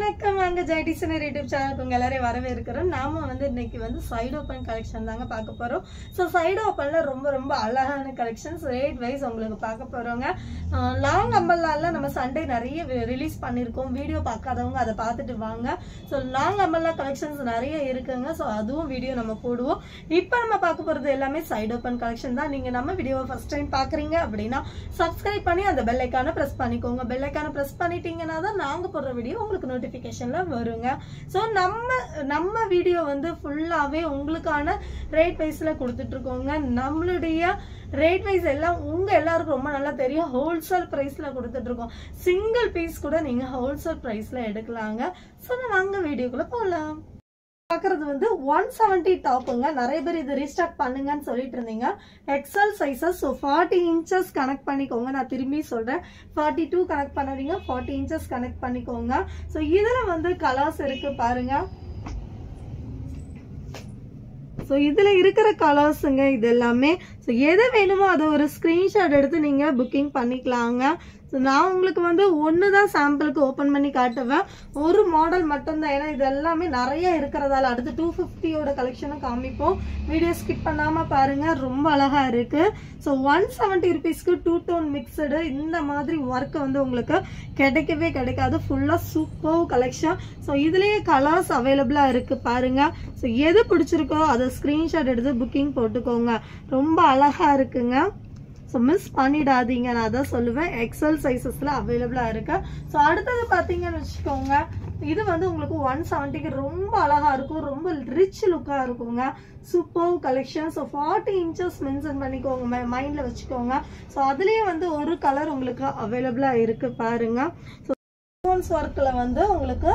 வணக்கம் அங்க ஜெயடிசனர் யூடியூப் சேனலுக்கு உங்க எல்லாரையும் வரவேற்கிறோம் நாம வந்து இன்னைக்கு வந்து சைடு ஓப்பன் கலெக்ஷன் தாங்க பார்க்க போறோம் ஸோ சைடு ஓப்பன்ல ரொம்ப ரொம்ப அழகான கலெக்ஷன்ஸ் ரேட் வைஸ் உங்களுக்கு பார்க்க போறோங்க லாங் அம்பல்லால நம்ம சண்டே நிறைய ரிலீஸ் பண்ணியிருக்கோம் வீடியோ பார்க்காதவங்க அதை பார்த்துட்டு வாங்க ஸோ லாங் அம்பல்லா கலெக்ஷன்ஸ் நிறைய இருக்குங்க ஸோ அதுவும் வீடியோ நம்ம போடுவோம் இப்போ நம்ம பார்க்க போறது எல்லாமே சைடு ஓப்பன் கலெக்ஷன் தான் நீங்க நம்ம வீடியோவை ஃபர்ஸ்ட் டைம் பாக்குறீங்க அப்படின்னா சப்ஸ்கிரைப் பண்ணி அந்த பெல் ஐக்கான பிரஸ் பண்ணிக்கோங்க பெல் ஐக்கான பிரஸ் பண்ணிட்டீங்கன்னா தான் நாங்க போடுற வீடியோ உங்களுக்கு நோட்டிபிகேஷன்ல வருங்க ஸோ நம்ம நம்ம வீடியோ வந்து ஃபுல்லாவே உங்களுக்கான ரேட் வைஸ்ல கொடுத்துட்டு இருக்கோங்க நம்மளுடைய ரேட் வைஸ் எல்லாம் உங்க எல்லாருக்கும் ரொம்ப நல்லா தெரியும் ஹோல்சேல் பிரைஸ்ல கொடுத்துட்டு இருக்கோம் சிங்கிள் பீஸ் கூட நீங்க ஹோல்சேல் பிரைஸ்ல எடுக்கலாங்க ஸோ வாங்க வீடியோக்குள்ள போகலாம் பார்க்கறது வந்து ஒன் செவன்ட்டி டாப்புங்க நிறைய பேர் இது ரீஸ்டாக் பண்ணுங்கன்னு சொல்லிட்டு இருந்தீங்க XL sizes so forty inches connect பண்ணிக்கோங்க நான் திரும்பி சொல்கிறேன் ஃபார்ட்டி டூ கனெக்ட் பண்ணாதீங்க ஃபார்ட்டி இன்ச்சஸ் கனெக்ட் பண்ணிக்கோங்க ஸோ இதில் வந்து கலர்ஸ் இருக்கு பாருங்க ஸோ இதில் இருக்கிற கலர்ஸுங்க இது எல்லாமே ஸோ எது வேணுமோ அதை ஒரு ஸ்க்ரீன்ஷாட் எடுத்து நீங்கள் புக்கிங் பண்ணிக்கலாங்க ஸோ நான் உங்களுக்கு வந்து ஒன்று தான் சாம்பிளுக்கு ஓப்பன் பண்ணி காட்டுவேன் ஒரு மாடல் மட்டும்தான் ஏன்னா இது எல்லாமே நிறைய இருக்கிறதால அடுத்து டூ ஃபிஃப்டியோட கலெக்ஷனும் காமிப்போம் வீடியோ ஸ்கிப் பண்ணாமல் பாருங்கள் ரொம்ப அழகாக இருக்குது ஸோ ஒன் செவன்ட்டி ருபீஸ்க்கு டூ டோன் மிக்சடு இந்த மாதிரி ஒர்க் வந்து உங்களுக்கு கிடைக்கவே கிடைக்காது ஃபுல்லாக சூப்பர் கலெக்ஷன் ஸோ இதுலேயே கலர்ஸ் அவைலபிளாக இருக்குது பாருங்கள் ஸோ எது பிடிச்சிருக்கோ அதை ஸ்க்ரீன்ஷாட் எடுத்து புக்கிங் போட்டுக்கோங்க ரொம்ப அழகாக இருக்குங்க ஸோ மிஸ் பண்ணிடாதீங்க நான் அதான் சொல்லுவேன் எக்ஸல் சைஸஸில் அவைலபிளாக இருக்கு ஸோ அடுத்தது பார்த்தீங்கன்னு வச்சுக்கோங்க இது வந்து உங்களுக்கு ஒன் செவன்ட்டிக்கு ரொம்ப அழகாக இருக்கும் ரொம்ப ரிச் லுக்காக இருக்குங்க super collection so forty inches mention பண்ணிக்கோங்க மைண்டில் வச்சுக்கோங்க ஸோ அதுலேயே வந்து ஒரு கலர் உங்களுக்கு அவைலபிளாக இருக்குது பாருங்க ஸோ சீக்வன்ஸ் ஒர்க்கில் வந்து உங்களுக்கு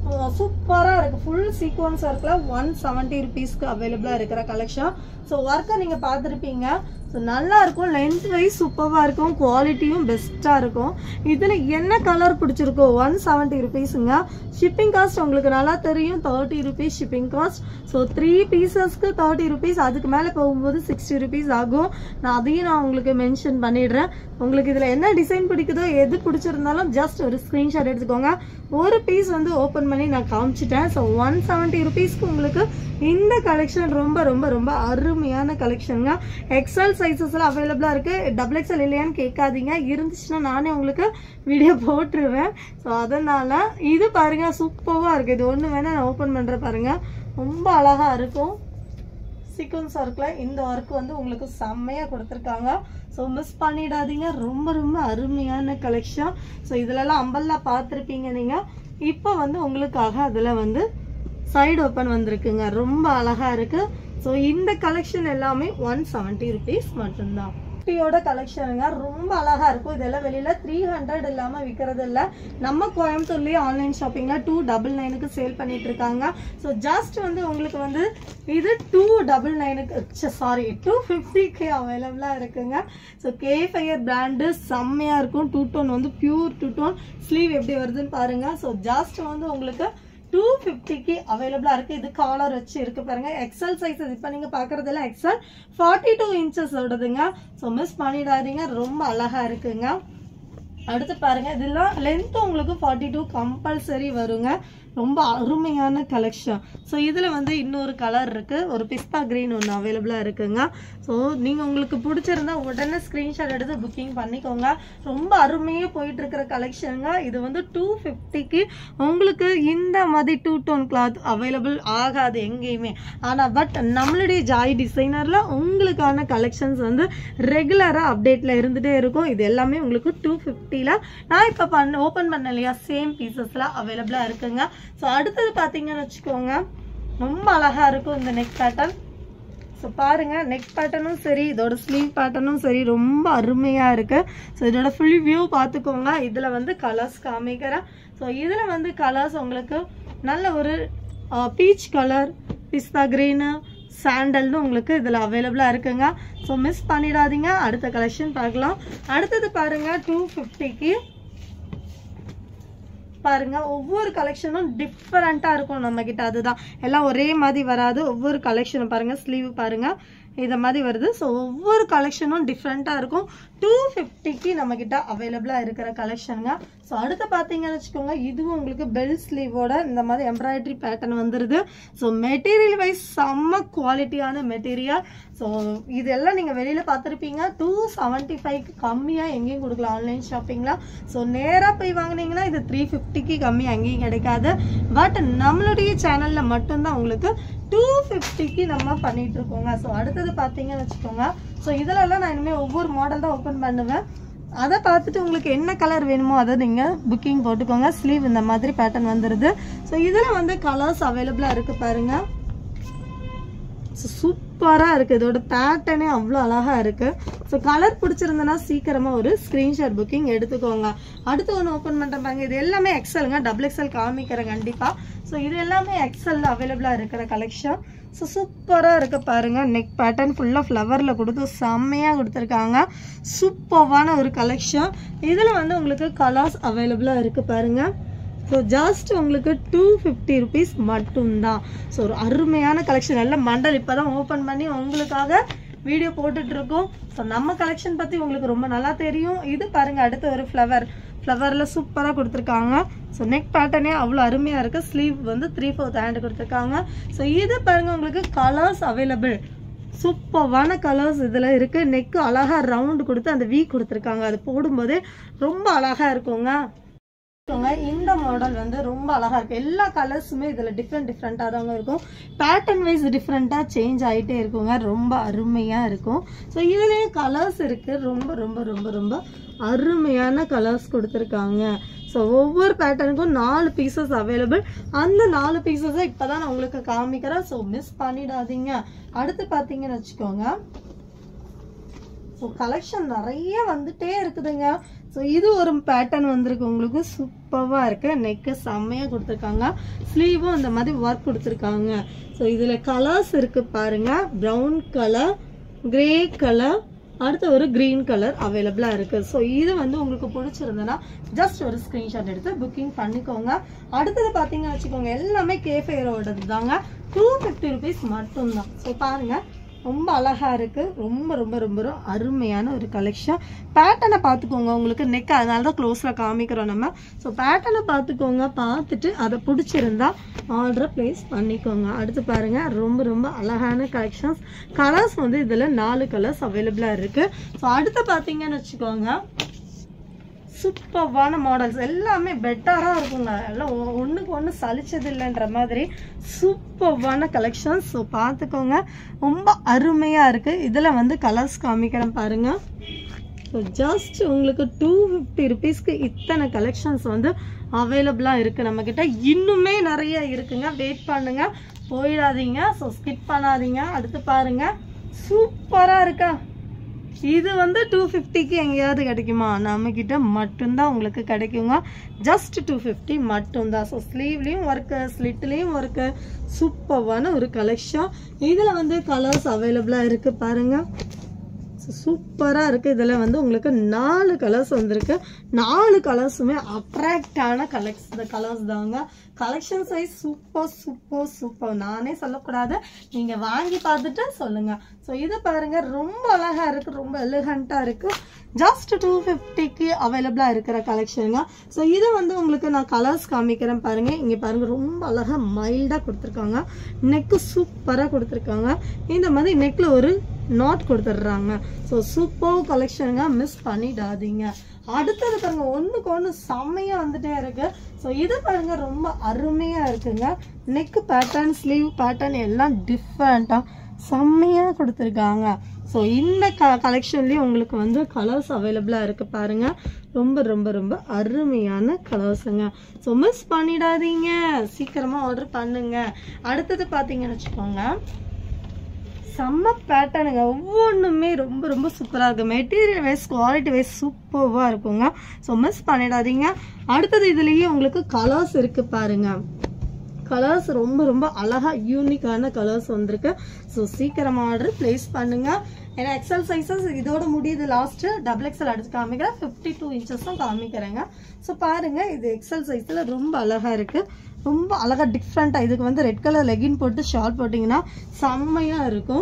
சூப்பராக இருக்குது ஃபுல் சீக்வன்ஸ் ஒர்க்கில் ஒன் செவன்ட்டி ருபீஸ்க்கு அவைலபிளாக இருக்கிற கலெக்ஷன் ஸோ ஒர்க்கை நீங்கள் பார்த்துருப்பீங்க ஸோ நல்லா இருக்கும் லென்த் வைஸ் சூப்பராக இருக்கும் குவாலிட்டியும் பெஸ்ட்டாக இருக்கும் இதில் என்ன கலர் பிடிச்சிருக்கோ ஒன் செவன்ட்டி ருபீஸுங்க ஷிப்பிங் காஸ்ட் உங்களுக்கு நல்லா தெரியும் thirty rupees shipping cost so three பீசஸ்க்கு தேர்ட்டி ருபீஸ் அதுக்கு மேலே போகும்போது சிக்ஸ்டி ருபீஸ் ஆகும் நான் அதையும் நான் உங்களுக்கு மென்ஷன் பண்ணிடுறேன் உங்களுக்கு இதில் என்ன டிசைன் பிடிக்குதோ எது பிடிச்சிருந்தாலும் ஜஸ்ட் ஒரு ஸ்க்ரீன்ஷாட் எடுத்துக்கோங்க ஒரு பீஸ் வந்து ஓப்பன் பண்ணி நான் காமிச்சிட்டேன் ஸோ ஒன் செவன்ட்டி ருபீஸ்க்கு உங்களுக்கு இந்த கலெக்ஷன் ரொம்ப ரொம்ப ரொம்ப அருமையான கலெக்ஷனுங்க எக்ஸல் சைஸஸ்ல அவைலபிளாக இருக்குது டபுள் எக்ஸல் இல்லையான்னு கேட்காதீங்க இருந்துச்சுன்னா நானே உங்களுக்கு வீடியோ போட்டுருவேன் ஸோ அதனால் இது பாருங்கள் சூப்பராக இருக்குது இது ஒன்று வேணால் நான் ஓப்பன் பண்ணுறேன் பாருங்கள் ரொம்ப அழகாக இருக்கும் சீக்வன்ஸ் ஒர்க்கில் இந்த ஒர்க் வந்து உங்களுக்கு செம்மையாக கொடுத்துருக்காங்க ஸோ மிஸ் பண்ணிடாதீங்க ரொம்ப ரொம்ப அருமையான கலெக்ஷன் ஸோ இதிலலாம் அம்பல்லா பார்த்துருப்பீங்க நீங்கள் இப்போ வந்து உங்களுக்காக அதில் வந்து சைடு ஓப்பன் வந்திருக்குங்க ரொம்ப அழகாக இருக்குது ஸோ இந்த கலெக்ஷன் எல்லாமே ஒன் செவன்ட்டி ருபீஸ் மட்டும்தான் குட்டியோட கலெக்ஷனுங்க ரொம்ப அழகா இருக்கும் இதெல்லாம் வெளியில த்ரீ ஹண்ட்ரட் இல்லாம விற்கிறது இல்ல நம்ம கோயம்புத்தூர்லயே ஆன்லைன் ஷாப்பிங்ல டூ டபுள் நைனுக்கு சேல் பண்ணிட்டு இருக்காங்க ஸோ ஜஸ்ட் வந்து உங்களுக்கு வந்து இது டூ டபுள் நைனுக்கு சாரி டூ ஃபிஃப்டிக்கு அவைலபிளா இருக்குங்க ஸோ கே ஃபயர் பிராண்டு செம்மையா இருக்கும் டூ டோன் வந்து பியூர் டூ டோன் ஸ்லீவ் எப்படி வருதுன்னு பாருங்க ஸோ ஜஸ்ட் வந்து உங்களுக்கு டூ ஃபிஃப்டிக்கு அவைலபிளாக இருக்குது இது காலர் வச்சு இருக்கு பாருங்க எக்ஸல் சைஸ் இப்போ நீங்கள் பார்க்குறதுல எக்ஸல் ஃபார்ட்டி டூ இன்ச்சஸ் ஓடுதுங்க ஸோ மிஸ் பண்ணிடாதீங்க ரொம்ப அழகாக இருக்குங்க அடுத்து பாருங்க இதெல்லாம் லென்த் உங்களுக்கு ஃபார்ட்டி டூ கம்பல்சரி வருங்க ரொம்ப அருமையான கலெக்ஷன் ஸோ இதில் வந்து இன்னொரு கலர் இருக்குது ஒரு பிஸ்தா க்ரீன் ஒன்று அவைலபிளாக இருக்குங்க ஸோ நீங்கள் உங்களுக்கு பிடிச்சிருந்தா உடனே ஸ்க்ரீன்ஷாட் எடுத்து புக்கிங் பண்ணிக்கோங்க ரொம்ப அருமையாக போயிட்டு இருக்கிற கலெக்ஷனுங்க இது வந்து டூ ஃபிஃப்டிக்கு உங்களுக்கு இந்த மாதிரி டூ டோன் கிளாத் அவைலபிள் ஆகாது எங்கேயுமே ஆனால் பட் நம்மளுடைய ஜாய் டிசைனரில் உங்களுக்கான கலெக்ஷன்ஸ் வந்து ரெகுலராக அப்டேட்டில் இருந்துகிட்டே இருக்கும் இது எல்லாமே உங்களுக்கு டூ ஃபிஃப்டியில் நான் இப்போ பண்ண ஓப்பன் பண்ண இல்லையா சேம் பீசஸில் அவைலபிளாக இருக்குங்க ஸோ அடுத்தது பார்த்தீங்கன்னு வச்சுக்கோங்க ரொம்ப அழகாக இருக்கும் இந்த நெக் பேட்டர்ன் ஸோ பாருங்க நெக் பேட்டர்னும் சரி இதோட ஸ்லீவ் பேட்டர்னும் சரி ரொம்ப அருமையாக இருக்கு ஸோ இதோட ஃபுல் வியூ பார்த்துக்கோங்க இதில் வந்து கலர்ஸ் காமிக்கிறேன் ஸோ இதில் வந்து கலர்ஸ் உங்களுக்கு நல்ல ஒரு பீச் கலர் பிஸ்தா க்ரீனு சாண்டல்னு உங்களுக்கு இதில் அவைலபிளாக இருக்குங்க ஸோ மிஸ் பண்ணிடாதீங்க அடுத்த கலெக்ஷன் பார்க்கலாம் அடுத்தது பாருங்க டூ ஃபிஃப்டிக்கு பாருங்க ஒவ்வொரு கலெக்ஷனும் டிஃப்ரெண்ட்டாக இருக்கும் நம்ம கிட்ட அதுதான் எல்லாம் ஒரே மாதிரி வராது ஒவ்வொரு கலெக்ஷனும் பாருங்க ஸ்லீவ் பாருங்க இந்த மாதிரி வருது ஸோ ஒவ்வொரு கலெக்ஷனும் டிஃப்ரெண்ட்டாக இருக்கும் டூ ஃபிஃப்டிக்கு நம்மக்கிட்ட அவைலபிளாக இருக்கிற கலெக்ஷனுங்க ஸோ அடுத்து பார்த்தீங்கன்னு வச்சுக்கோங்க இதுவும் உங்களுக்கு பெல் ஸ்லீவோட இந்த மாதிரி எம்ப்ராய்டரி பேட்டர்ன் வந்துடுது ஸோ மெட்டீரியல் வைஸ் செம்ம குவாலிட்டியான மெட்டீரியல் ஸோ இதெல்லாம் நீங்கள் வெளியில் பார்த்துருப்பீங்க டூ செவன்ட்டி ஃபைவ்க்கு கம்மியாக எங்கேயும் கொடுக்கல ஆன்லைன் ஷாப்பிங்கில் ஸோ நேராக போய் வாங்குனீங்கன்னா இது த்ரீ ஃபிஃப்டிக்கு கம்மி எங்கேயும் கிடைக்காது பட் நம்மளுடைய சேனலில் மட்டும்தான் உங்களுக்கு டூ ஃபிஃப்டிக்கு நம்ம பண்ணிட்டு இருக்கோங்க ஸோ அடுத்தது பார்த்தீங்கன்னு வச்சுக்கோங்க ஸோ இதிலெல்லாம் நான் இனிமேல் ஒவ்வொரு மாடல் தான் ஓப்பன் பண்ணுவேன் அதை பார்த்துட்டு உங்களுக்கு என்ன கலர் வேணுமோ அதை நீங்கள் புக்கிங் போட்டுக்கோங்க ஸ்லீவ் இந்த மாதிரி பேட்டர்ன் வந்துடுது ஸோ இதில் வந்து கலர்ஸ் அவைலபிளாக இருக்குது பாருங்கள் சூப்பராக இருக்குது இதோட பேட்டர்னே அவ்வளோ அழகாக இருக்குது ஸோ கலர் பிடிச்சிருந்தனா சீக்கிரமாக ஒரு ஸ்க்ரீன்ஷாட் புக்கிங் எடுத்துக்கோங்க அடுத்து ஒன்று ஓப்பன் பண்ணிட்டேன் பாருங்க இது எல்லாமே எக்ஸலுங்க டபுள் எக்ஸல் காமிக்கிறேன் கண்டிப்பாக ஸோ இது எல்லாமே எக்ஸலில் அவைலபிளாக இருக்கிற கலெக்ஷன் ஸோ சூப்பராக இருக்குது பாருங்கள் நெக் பேட்டர்ன் ஃபுல்லாக ஃப்ளவரில் கொடுத்து செம்மையாக கொடுத்துருக்காங்க சூப்பர்வான ஒரு கலெக்ஷன் இதில் வந்து உங்களுக்கு கலர்ஸ் அவைலபிளாக இருக்குது பாருங்கள் ஸோ ஜஸ்ட் உங்களுக்கு டூ ஃபிஃப்டி ருபீஸ் மட்டும்தான் ஸோ ஒரு அருமையான கலெக்ஷன் நல்ல மண்டல் இப்போ தான் ஓப்பன் பண்ணி உங்களுக்காக வீடியோ போட்டுட்ருக்கோம் ஸோ நம்ம கலெக்ஷன் பற்றி உங்களுக்கு ரொம்ப நல்லா தெரியும் இது பாருங்கள் அடுத்த ஒரு ஃப்ளவர் ஃப்ளவரில் சூப்பராக கொடுத்துருக்காங்க ஸோ நெக் பேட்டர்னே அவ்வளோ அருமையாக இருக்குது ஸ்லீவ் வந்து த்ரீ ஃபோர்த் ஹேண்டு கொடுத்துருக்காங்க ஸோ இது பாருங்கள் உங்களுக்கு கலர்ஸ் அவைலபிள் சூப்பர்வான கலர்ஸ் இதில் இருக்குது நெக்கு அழகாக ரவுண்டு கொடுத்து அந்த வீ கொடுத்துருக்காங்க அது போடும்போதே ரொம்ப அழகாக இருக்குங்க பாத்துக்கோங்க, இந்த மாடல் வந்து ரொம்ப அழகா இருக்கு எல்லா கலர்ஸுமே இதுல டிஃப்ரெண்ட் டிஃப்ரெண்டா தாங்க இருக்கும் பேட்டர்ன் வைஸ் டிஃப்ரெண்டா சேஞ்ச் ஆயிட்டே இருக்குங்க ரொம்ப அருமையா இருக்கும் ஸோ இதுலயே கலர்ஸ் இருக்கு ரொம்ப ரொம்ப ரொம்ப ரொம்ப அருமையான கலர்ஸ் கொடுத்துருக்காங்க ஸோ ஒவ்வொரு பேட்டர்னுக்கும் நாலு பீசஸ் அவைலபிள் அந்த நாலு பீசஸை இப்போதான் நான் உங்களுக்கு காமிக்கிறேன் ஸோ மிஸ் பண்ணிடாதீங்க அடுத்து பார்த்தீங்கன்னு வச்சுக்கோங்க ஸோ கலெக்ஷன் நிறைய வந்துட்டே இருக்குதுங்க ஸோ இது ஒரு பேட்டர்ன் வந்திருக்கு உங்களுக்கு சூப்பராக இருக்கு நெக்கு செம்மையாக கொடுத்துருக்காங்க ஸ்லீவும் இந்த மாதிரி ஒர்க் கொடுத்துருக்காங்க ஸோ இதில் கலர்ஸ் இருக்கு பாருங்க ப்ரௌன் கலர் கிரே கலர் அடுத்து ஒரு க்ரீன் கலர் அவைலபிளாக இருக்குது ஸோ இது வந்து உங்களுக்கு பிடிச்சிருந்ததுன்னா ஜஸ்ட் ஒரு ஸ்க்ரீன்ஷாட் எடுத்து புக்கிங் பண்ணிக்கோங்க அடுத்தது பார்த்தீங்கன்னு வச்சுக்கோங்க எல்லாமே கேஃபேரோடது தாங்க டூ ஃபிஃப்டி ருபீஸ் மட்டும்தான் ஸோ பாருங்கள் ரொம்ப அழகா இருக்கு ரொம்ப ரொம்ப ரொம்ப ரொம்ப அருமையான ஒரு கலெக்ஷன் பேட்டர்னை பார்த்துக்கோங்க உங்களுக்கு நெக் அதனால தான் க்ளோஸில் காமிக்கிறோம் நம்ம ஸோ பேட்டர்னை பார்த்துக்கோங்க பார்த்துட்டு அதை பிடிச்சிருந்தா ஆர்டரை ப்ளேஸ் பண்ணிக்கோங்க அடுத்து பாருங்க ரொம்ப ரொம்ப அழகான கலெக்ஷன்ஸ் கலர்ஸ் வந்து இதில் நாலு கலர்ஸ் அவைலபிளாக இருக்கு ஸோ அடுத்து பார்த்தீங்கன்னு வச்சுக்கோங்க சூப்பர்வான மாடல்ஸ் எல்லாமே பெட்டராக இருக்குங்க எல்லாம் ஒ- ஒண்ணுக்கு ஒன்று சலிச்சது இல்லைன்ற மாதிரி சூப்பர்வான கலெக்ஷன்ஸ் ஸோ பார்த்துக்கோங்க ரொம்ப அருமையாக இருக்குது இதில் வந்து கலர்ஸ் காமிக்கிறேன் பாருங்க ஸோ ஜஸ்ட் உங்களுக்கு டூ ஃபிஃப்டி ருபீஸ்க்கு இத்தனை கலெக்ஷன்ஸ் வந்து அவைலபிளாக இருக்குது நம்மக்கிட்ட இன்னுமே நிறைய இருக்குங்க வெயிட் பண்ணுங்க போயிடாதீங்க ஸோ ஸ்கிப் பண்ணாதீங்க அடுத்து பாருங்க சூப்பராக இருக்கா இது வந்து டூ ஃபிஃப்டிக்கு எங்கேயாவது கிடைக்குமா நம்மக்கிட்ட மட்டும்தான் உங்களுக்கு கிடைக்குங்க ஜஸ்ட் டூ ஃபிஃப்டி மட்டும்தான் ஸோ ஸ்லீவ்லேயும் ஒர்க்கு ஸ்லிட்லேயும் ஒர்க்கு சூப்பர்வான ஒரு கலெக்ஷன் இதில் வந்து கலர்ஸ் அவைலபிளாக இருக்குது பாருங்கள் சூப்பராக இருக்குது இதில் வந்து உங்களுக்கு நாலு கலர்ஸ் வந்திருக்கு நாலு கலர்ஸுமே அட்ராக்டான கலெக்ஸ் இந்த கலர்ஸ் தாங்க collection size super super super நானே சொல்லக்கூடாது நீங்கள் வாங்கி பார்த்துட்டு சொல்லுங்கள் ஸோ இது பாருங்கள் ரொம்ப அழகாக இருக்குது ரொம்ப எலிகண்ட்டாக இருக்குது ஜஸ்ட் டூ ஃபிஃப்டிக்கு அவைலபிளாக இருக்கிற கலெக்ஷனுங்க ஸோ இது வந்து உங்களுக்கு நான் கலர்ஸ் காமிக்கிறேன் பாருங்கள் இங்கே பாருங்கள் ரொம்ப அழகாக மைல்டாக கொடுத்துருக்காங்க நெக்கு சூப்பராக கொடுத்துருக்காங்க இந்த மாதிரி நெக்கில் ஒரு நாட் கொடுத்துட்றாங்க ஸோ சூப்பர் கலெக்ஷனுங்க மிஸ் பண்ணிடாதீங்க அடுத்தது பாருங்க ஒன்றுக்கு ஒன்று செம்மையாக வந்துட்டே இருக்கு ஸோ இது பாருங்க ரொம்ப அருமையாக இருக்குங்க நெக் பேட்டர்ன் ஸ்லீவ் பேட்டர்ன் எல்லாம் டிஃப்ரெண்ட்டாக செம்மையாக கொடுத்துருக்காங்க ஸோ இந்த க கலெக்ஷன்லேயும் உங்களுக்கு வந்து கலர்ஸ் அவைலபிளாக இருக்குது பாருங்க ரொம்ப ரொம்ப ரொம்ப அருமையான கலர்ஸுங்க ஸோ மிஸ் பண்ணிடாதீங்க சீக்கிரமாக ஆர்டர் பண்ணுங்க அடுத்தது பார்த்தீங்கன்னு வச்சுக்கோங்க செம்ம பேட்டர்னுங்க ஒவ்வொன்றுமே ரொம்ப ரொம்ப சூப்பராக இருக்குது மெட்டீரியல் வைஸ் குவாலிட்டி வைஸ் சூப்பராக இருக்குங்க ஸோ மிஸ் பண்ணிடாதீங்க அடுத்தது இதுலேயே உங்களுக்கு கலர்ஸ் இருக்குது பாருங்க கலர்ஸ் ரொம்ப ரொம்ப அழகாக யூனிக்கான கலர்ஸ் வந்திருக்கு ஸோ சீக்கிரமா ஆர்டர் ப்ளேஸ் பண்ணுங்க ஏன்னா எக்ஸல் சைஸஸ் இதோட முடியுது லாஸ்ட்டு டபுள் எக்ஸல் அடுத்து காமிக்கிறேன் ஃபிஃப்டி டூ இன்ச்சஸ் தான் காமிக்கிறேங்க ஸோ பாருங்க இது எக்ஸல் சைஸில் ரொம்ப அழகாக இருக்குது ரொம்ப அழகாக டிஃப்ரெண்ட்டாக இதுக்கு வந்து ரெட் கலர் லெகின் போட்டு ஷார்ட் போட்டிங்கன்னா செம்மையாக இருக்கும்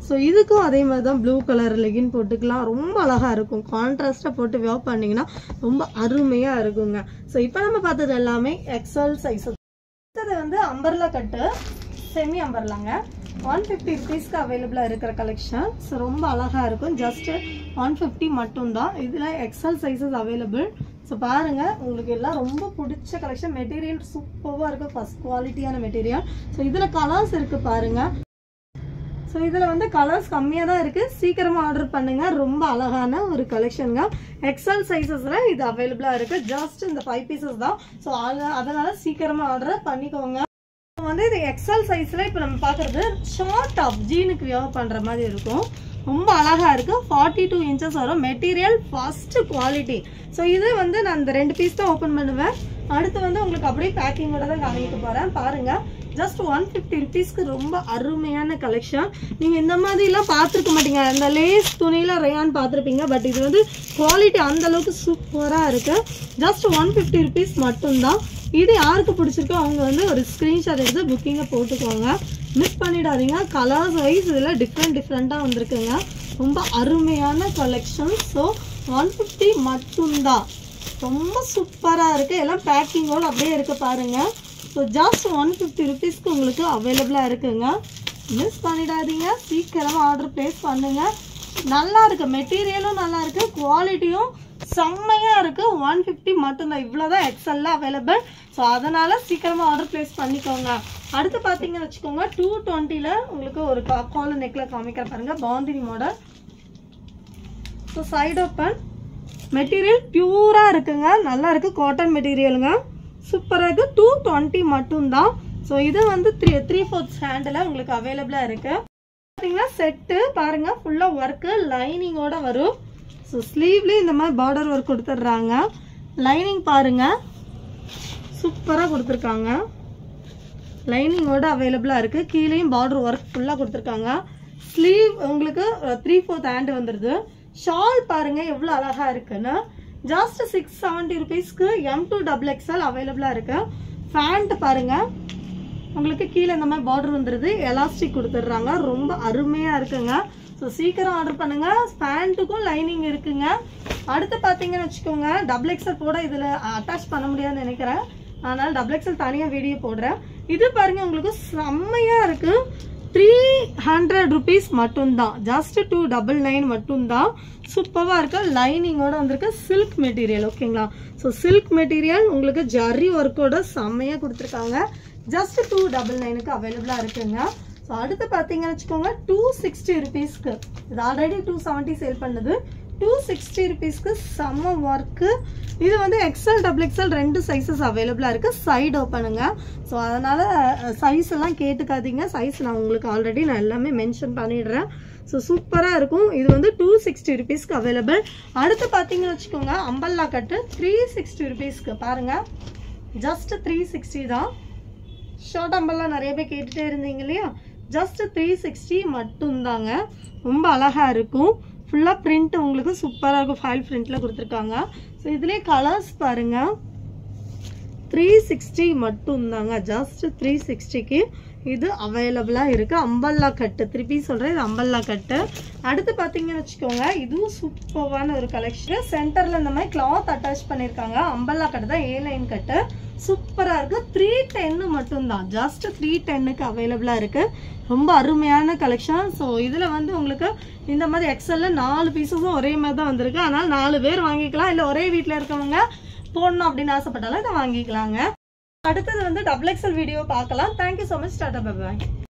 ஸோ இதுக்கும் அதே மாதிரி தான் ப்ளூ கலர் லெகின் போட்டுக்கலாம் ரொம்ப அழகாக இருக்கும் கான்ட்ராஸ்ட்டாக போட்டு வியர் பண்ணிங்கன்னா ரொம்ப அருமையாக இருக்குங்க ஸோ இப்போ நம்ம பார்த்தது எல்லாமே எக்ஸல் சைஸ் அடுத்தது வந்து அம்பர்லா கட்டு செமி அம்பர்லாங்க ஒன் ஃபிஃப்டி ருபீஸ்க்கு அவைலபிளாக இருக்கிற கலெக்ஷன் ஸோ ரொம்ப அழகாக இருக்கும் ஜஸ்ட் ஒன் ஃபிஃப்டி மட்டும்தான் இதில் எக்ஸல் சைஸஸ் அவைலபிள் ஸோ பாருங்கள் உங்களுக்கு எல்லாம் ரொம்ப பிடிச்ச கலெக்ஷன் மெட்டீரியல் சூப்பராக இருக்கும் ஃபஸ்ட் குவாலிட்டியான மெட்டீரியல் ஸோ இதில் கலர்ஸ் இருக்குது பாருங்கள் ஸோ இதில் வந்து கலர்ஸ் கம்மியாக தான் இருக்குது சீக்கிரமாக ஆர்டர் பண்ணுங்கள் ரொம்ப அழகான ஒரு கலெக்ஷனுங்க எக்ஸல் சைஸஸில் இது அவைலபிளாக இருக்குது ஜஸ்ட் இந்த ஃபைவ் பீசஸ் தான் ஸோ அதனால் சீக்கிரமாக ஆர்டர் பண்ணிக்கோங்க இப்போ வந்து இது எக்ஸல் சைஸில் இப்போ நம்ம பார்க்குறது ஷார்ட் டாப் ஜீனுக்கு வியர் பண்ணுற மாதிரி இருக்கும் ரொம்ப அழகாக இருக்குது ஃபார்ட்டி டூ இன்ச்சஸ் வரும் மெட்டீரியல் ஃபஸ்ட்டு குவாலிட்டி ஸோ இது வந்து நான் இந்த ரெண்டு பீஸ் தான் ஓப்பன் பண்ணுவேன் அடுத்து வந்து உங்களுக்கு அப்படியே பேக்கிங்கோட தான் காமிக்க போகிறேன் பாருங்கள் ஜஸ்ட் ஒன் ஃபிஃப்டி ருபீஸ்க்கு ரொம்ப அருமையான கலெக்ஷன் நீங்கள் இந்த மாதிரிலாம் பார்த்துருக்க மாட்டீங்க இந்த லேஸ் துணியில் ரேயான் பார்த்துருப்பீங்க பட் இது வந்து குவாலிட்டி அந்த அளவுக்கு சூப்பராக இருக்குது ஜஸ்ட் ஒன் ஃபிஃப்டி ருபீஸ் மட்டும்தான் இது யாருக்கு பிடிச்சிருக்கோ அவங்க வந்து ஒரு ஸ்க்ரீன்ஷாட் எடுத்து புக்கிங்கை போட்டுக்கோங்க மிஸ் பண்ணிடாதீங்க கலர்ஸ் வைஸ் இதில் டிஃப்ரெண்ட் டிஃப்ரெண்ட்டாக வந்திருக்குங்க ரொம்ப அருமையான கலெக்ஷன் ஸோ ஒன் ஃபிஃப்டி மட்டும்தான் ரொம்ப சூப்பராக இருக்குது எல்லாம் பேக்கிங்கோடு அப்படியே இருக்கு பாருங்கள் ஸோ ஜஸ்ட் ஒன் ஃபிஃப்டி ருபீஸ்க்கு உங்களுக்கு அவைலபிளாக இருக்குங்க மிஸ் பண்ணிடாதீங்க சீக்கிரமாக ஆர்டர் ப்ளேஸ் பண்ணுங்கள் நல்லா இருக்கு மெட்டீரியலும் நல்லா இருக்கு குவாலிட்டியும் செம்மையா இருக்கு ஒன் ஃபிஃப்டி மட்டும்தான் இவ்வளோதான் எக்ஸல்ல அவைலபிள் ஸோ அதனால சீக்கிரமா ஆர்டர் பிளேஸ் பண்ணிக்கோங்க அடுத்து பார்த்தீங்கன்னு வச்சுக்கோங்க டூ டுவெண்ட்டியில் உங்களுக்கு ஒரு காலர் நெக்கில் காமிக்கிற பாருங்க bandhani model so side open material பியூராக இருக்குங்க நல்லா இருக்கு காட்டன் மெட்டீரியலுங்க சூப்பராக இருக்கு டூ டுவெண்ட்டி மட்டும்தான் ஸோ இது வந்து த்ரீ த்ரீ ஃபோர்த் ஹேண்டில் உங்களுக்கு அவைலபிளாக இருக்கு பார்த்தீங்கன்னா செட்டு பாருங்க ஃபுல்லாக ஒர்க்கு லைனிங்கோட வரும் ஸோ ஸ்லீவ்லேயும் இந்த மாதிரி பார்டர் ஒர்க் கொடுத்துட்றாங்க லைனிங் பாருங்க சூப்பராக கொடுத்துருக்காங்க லைனிங்கோட அவைலபிளாக இருக்குது கீழேயும் பார்டர் ஒர்க் ஃபுல்லாக கொடுத்துருக்காங்க ஸ்லீவ் உங்களுக்கு த்ரீ ஃபோர்த் ஹேண்ட் வந்துடுது ஷால் பாருங்க எவ்வளோ அழகா இருக்குன்னு ஜஸ்ட் சிக்ஸ் செவன்ட்டி ருபீஸ்க்கு எம் டூ டபுள் எக்ஸ்எல் அவைலபிளாக இருக்கு ஃபேண்ட் பாருங்க உங்களுக்கு கீழே இந்த மாதிரி பார்டர் வந்துடுது எலாஸ்டிக் கொடுத்துட்றாங்க ரொம்ப அருமையாக இருக்குங்க ஸோ சீக்கிரம் ஆர்டர் பண்ணுங்க பேண்ட்டுக்கும் லைனிங் இருக்குங்க அடுத்து பார்த்தீங்கன்னு வச்சுக்கோங்க டபுள் எக்ஸல் போட இதில் அட்டாச் பண்ண முடியாதுன்னு நினைக்கிறேன் அதனால் டபுள் எக்ஸல் தனியாக வீடியோ போடுறேன் இது பாருங்க உங்களுக்கு செம்மையாக இருக்கு த்ரீ ஹண்ட்ரட் ருபீஸ் மட்டும்தான் ஜஸ்ட் டூ டபுள் நைன் மட்டும்தான் சூப்பராக இருக்கு லைனிங்கோட வந்திருக்கு சில்க் மெட்டீரியல் ஓகேங்களா ஸோ சில்க் மெட்டீரியல் உங்களுக்கு ஜரி ஒர்க்கோட செம்மையாக கொடுத்துருக்காங்க ஜஸ்ட் டூ டபுள் நைனுக்கு அவைலபிளாக இருக்குங்க ஸோ அடுத்து பார்த்தீங்கன்னு வச்சுக்கோங்க டூ சிக்ஸ்டி ருபீஸ்க்கு இது ஆல்ரெடி டூ செவன்ட்டி சேல் பண்ணுது டூ சிக்ஸ்டி ருபீஸ்க்கு செம்ம ஒர்க்கு இது வந்து எக்ஸல் டபுள் எக்ஸல் ரெண்டு சைஸஸ் அவைலபிளாக இருக்குது சைடு ஓப்பனுங்க ஸோ அதனால் சைஸ் எல்லாம் கேட்டுக்காதீங்க சைஸ் நான் உங்களுக்கு ஆல்ரெடி நான் எல்லாமே மென்ஷன் பண்ணிடுறேன் ஸோ சூப்பராக இருக்கும் இது வந்து டூ சிக்ஸ்டி ருபீஸ்க்கு அவைலபிள் அடுத்து பார்த்தீங்கன்னு வச்சுக்கோங்க அம்பல்லா கட்டு த்ரீ சிக்ஸ்டி ருபீஸ்க்கு பாருங்கள் ஜஸ்ட் த்ரீ சிக்ஸ்டி தான் ஷார்ட் அம்பெல்லாம் நிறைய பேர் கேட்டுட்டே இருந்தீங்க இல்லையா ஜஸ்ட் த்ரீ சிக்ஸ்டி மட்டும்தாங்க ரொம்ப அழகாக இருக்கும் ஃபுல்லாக பிரிண்ட் உங்களுக்கு சூப்பராக இருக்கும் ஃபைல் பிரிண்டில் கொடுத்துருக்காங்க ஸோ இதுலேயே கலர்ஸ் பாருங்கள் த்ரீ சிக்ஸ்டி மட்டும்தாங்க ஜஸ்ட் த்ரீ சிக்ஸ்டிக்கு இது அவைலபிளாக இருக்குது அம்பல்லா கட்டு திருப்பி சொல்கிறேன் இது அம்பல்லா கட்டு அடுத்து பார்த்தீங்கன்னு வச்சுக்கோங்க இதுவும் சூப்பரான ஒரு கலெக்ஷன் சென்டரில் இந்த மாதிரி கிளாத் அட்டாச் பண்ணியிருக்காங்க அம்பல்லா கட்டு தான் ஏ லைன் கட்டு சூப்பராக இருக்குது த்ரீ டென்னு மட்டும்தான் ஜஸ்ட் த்ரீ டென்னுக்கு அவைலபிளாக இருக்குது ரொம்ப அருமையான கலெக்ஷன் ஸோ இதில் வந்து உங்களுக்கு இந்த மாதிரி எக்ஸலில் நாலு பீசஸும் ஒரே மாதிரி தான் வந்திருக்கு அதனால் நாலு பேர் வாங்கிக்கலாம் இல்லை ஒரே வீட்டில் இருக்கவங்க போடணும் அப்படின்னு ஆசைப்பட்டாலும் இதை வாங்கிக்கலாங்க அடுத்தது வந்து டபுள் எக்ஸல் வீடியோ பார்க்கலாம் தேங்க்யூ ஸோ மச் டாட்டா பாய்